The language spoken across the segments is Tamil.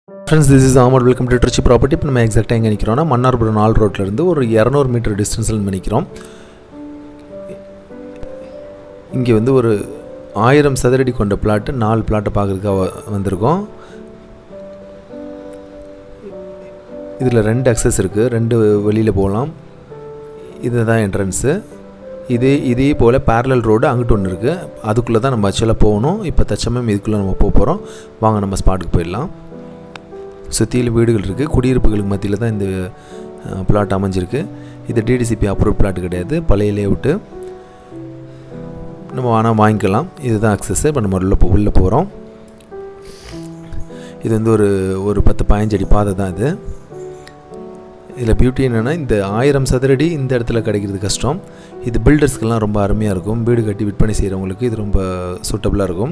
friends this is Amar welcome to Trichy property இப்போ நம்ம எக்ஸாக்டாக எங்கே நிற்கிறோம்னா மன்னார்புரம் நாள் ரோட்லேருந்து ஒரு இரநூறு மீட்டர் டிஸ்டன்ஸில் நம்ம நிற்கிறோம் இங்கே வந்து ஒரு ஆயிரம் சதுரடி கொண்ட பிளாட்டு நாலு பிளாட்டை பார்க்குறதுக்காக வந்திருக்கோம் இதில் ரெண்டு அக்சஸ் இருக்குது ரெண்டு வெளியில் போகலாம் இதுதான் என்ட்ரன்ஸு இதே இதே போல் பேரலல் ரோடு அங்கிட்டு ஒன்று இருக்குது அதுக்குள்ளே தான் நம்ம ஆக்சுவலாக போகணும் இப்போ தச்சமயம் இதுக்குள்ளே நம்ம போக போகிறோம் வாங்க நம்ம ஸ்பாட்டுக்கு போயிடலாம் சுற்றியில் வீடுகள் இருக்குது குடியிருப்புகளுக்கு மத்தியில் தான் இந்த பிளாட் அமைஞ்சிருக்கு இது டிடிசிபி அப்ரூவ் பிளாட் கிடையாது பழைய லேஅவுட்டு நம்ம ஆனால் வாங்கிக்கலாம் இதுதான் அக்சஸ் இப்போ நம்ம உள்ளே போ உள்ளே போகிறோம் இது வந்து ஒரு ஒரு பத்து பதினஞ்சு அடி பாதை தான் இது இதில் பியூட்டி என்னென்னா இந்த ஆயிரம் சதுரடி இந்த இடத்துல கிடைக்கிறது கஷ்டம் இது பில்டர்ஸ்க்கெல்லாம் ரொம்ப அருமையாக இருக்கும் வீடு கட்டி விற்பனை செய்கிறவங்களுக்கு இது ரொம்ப சூட்டபுளாக இருக்கும்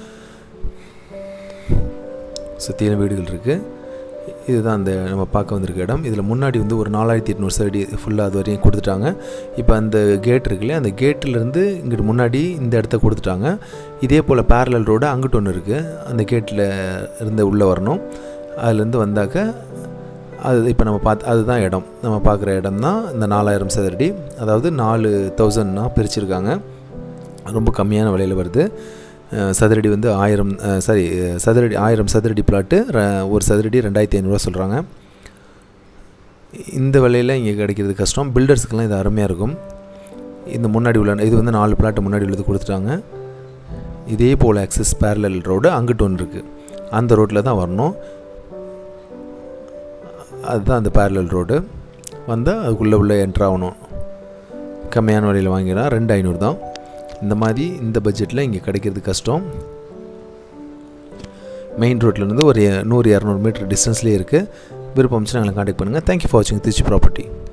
சுற்றிலும் வீடுகள் இருக்குது இதுதான் அந்த நம்ம பார்க்க வந்திருக்க இடம் இதில் முன்னாடி வந்து ஒரு நாலாயிரத்தி எட்நூறு சதுரடி ஃபுல்லாக அது வரையும் கொடுத்துட்டாங்க இப்போ அந்த கேட் இருக்குல்லையா அந்த கேட்டிலேருந்து இங்கிட்டு முன்னாடி இந்த இடத்த கொடுத்துட்டாங்க இதே போல் பேரலல் ரோடு அங்கிட்டு ஒன்று இருக்குது அந்த கேட்டில் இருந்து உள்ளே வரணும் அதுலேருந்து வந்தாக்க அது இப்போ நம்ம பார்த்து அதுதான் இடம் நம்ம பார்க்குற இடம் தான் இந்த நாலாயிரம் சதுரடி அதாவது நாலு தௌசண்ட்னா பிரிச்சுருக்காங்க ரொம்ப கம்மியான விலையில் வருது சதுரடி வந்து ஆயிரம் சாரி சதுரடி ஆயிரம் சதுரடி பிளாட்டு ஒரு சதுரடி ரெண்டாயிரத்தி ஐநூறுரூவா சொல்கிறாங்க இந்த விலையில் இங்கே கிடைக்கிறது கஷ்டம் பில்டர்ஸுக்கெல்லாம் இது அருமையாக இருக்கும் இந்த முன்னாடி உள்ள இது வந்து நாலு பிளாட்டு முன்னாடி உள்ளது கொடுத்துட்டாங்க இதே போல் ஆக்சஸ் பேரலல் ரோடு அங்கிட்டு ஒன்று இருக்குது அந்த ரோட்டில் தான் வரணும் அதுதான் அந்த பேரலல் ரோடு வந்தால் அதுக்குள்ளே உள்ளே என்ட்ரு ஆகணும் கம்மியான விலையில் வாங்கிடலாம் ரெண்டு ஐநூறு தான் இந்த மாதிரி இந்த பட்ஜெட்டில் இங்கே கிடைக்கிறது கஷ்டம் மெயின் ரோட்லேருந்து ஒரு நூறு இரநூறு மீட்டர் டிஸ்டன்ஸ்லேயே இருக்குது விருப்பம் எங்களை காண்டாக்ட் பண்ணுங்கள் தேங்க்யூ ஃபார் வாட்சிங் திருச்சி ப்ராப்பர்ட்டி